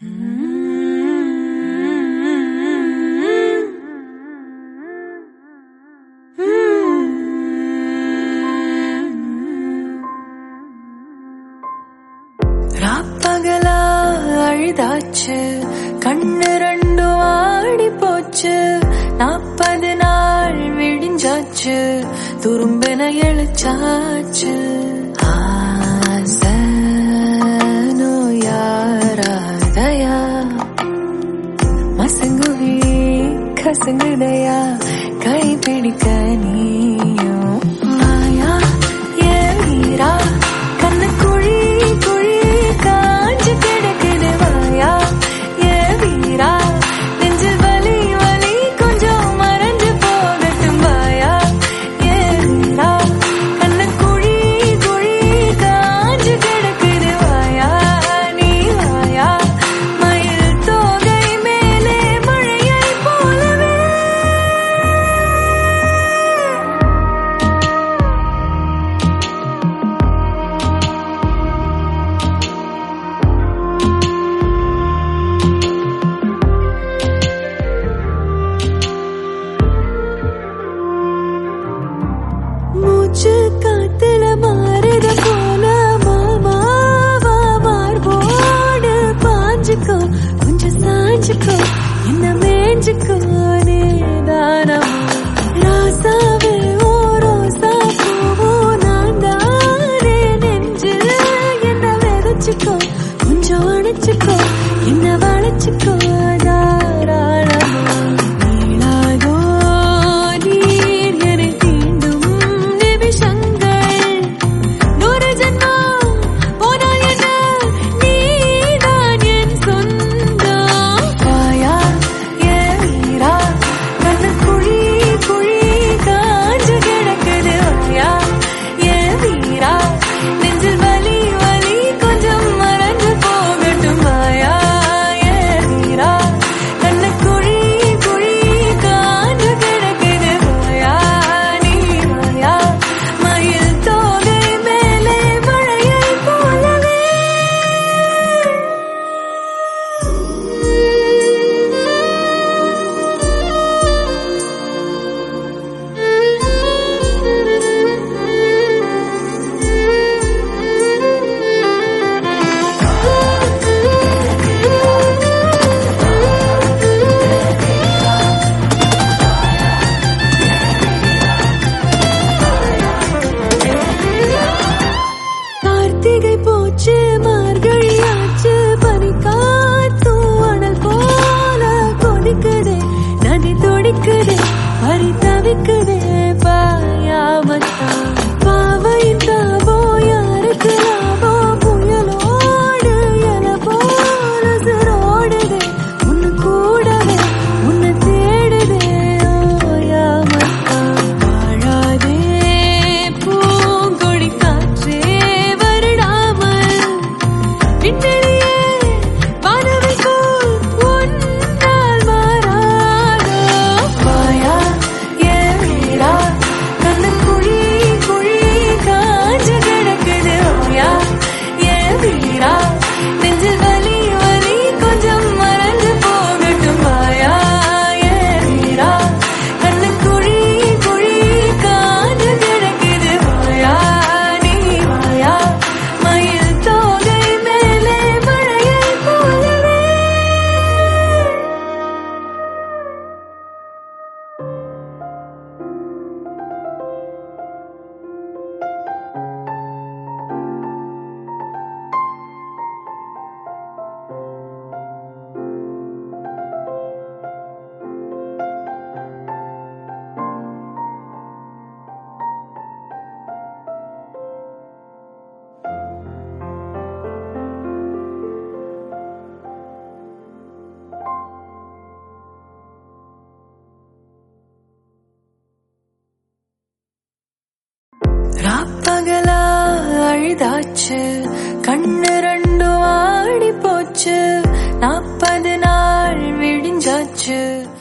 ராப்பகலா அழுதாச்சு கண்ணு ரெண்டும் ஆடி போச்சு நாற்பது நாள் விடிஞ்சாச்சு துரும்பின எழுச்சாச்சு ஆசை நோயாராதயா மசங்குவி கசங்குதையா கை பிடிக்க நீயும் மாயா ஏறா கண்ணு குழி குழி காஞ்சு கிடக்குது வாயா ஏ வீரா நெஞ்சில் வலி வலி கொஞ்சம் மறைஞ்சு போகட்டும் வாயா ஏ வீரா கண்ணு குழி குழி காஞ்சு கிடக்குது வாயா நீ வாயா மயில் தோகை மேலே மழையை போலவே மூச்சு காத்துல மாறுத போல மாமாவா மார்போடு பாஞ்சுக்கோ கொஞ்சம் சாஞ்சுக்கோ என்ன மேஞ்சுக்கோ நீதானமா ராசாவே ஓ ரோசா பூவோ நான் தானே நெஞ்சில் என்ன விதைச்சுக்கோ கொஞ்சம் அணைச்சுக்கோ என்ன வளைச்சுக்கோ தாராளமா நீளாதோ நீர் என்னை தீண்டும் நிமிஷங்கள் நூறு ஜென்மம் போனால் என்ன நீதான் என் சொந்தம் வாயா ஏ வீரா கண்ணு குழி குழி காஞ்சு கிடக்குது வாயா ஏ வீரா நெஞ்சில் வலி வலி கொஞ்சம் மறைஞ்சு போகட்டும் வாயா ஏ வீரா கண்ணு குழி குழி காஞ்சு கிடக்குது வாயா நீ வாயா மயில் தோகை மேலே மழையை போலவே கார்த்திகை போச்சு மார்கழி ஆச்சு பனி காத்தும் அனல் போல கொதிக்குதே நதி துடிக்குதே பறி தவிக்குதே பாயாமத்தான் பாவையின் தாபோ யாருக்கு லாபோ புயலோடு எல போல சிரோடுதே உன்னு கூடவே உன்னை தேடுதே ஓயாமத்தான் வாழாதே பூங்கொடி காற்றே வருடாமல் விண்வெளியே வானவில் போல் உன்னால் மாறாதோ மாயா ஏ வீரா கண்ணு குழி குழி காஞ்சு கிடக்குது ஓயா ஏ வீரா நெஞ்சில் வலி வலி கொஞ்சம் மறைஞ்சு போகட்டும் வாயா ஏ வீரா கண்ணு குழி குழி காஞ்சு கிடக்குது வாயா நீ வாயா மயில் தோகை மேலே மழையை போலவே ராப்பகலா அழுதாச்சு கண்ணு ரெண்டும் ஆடி போச்சு நாற்பது நாள் விடிஞ்சாச்சு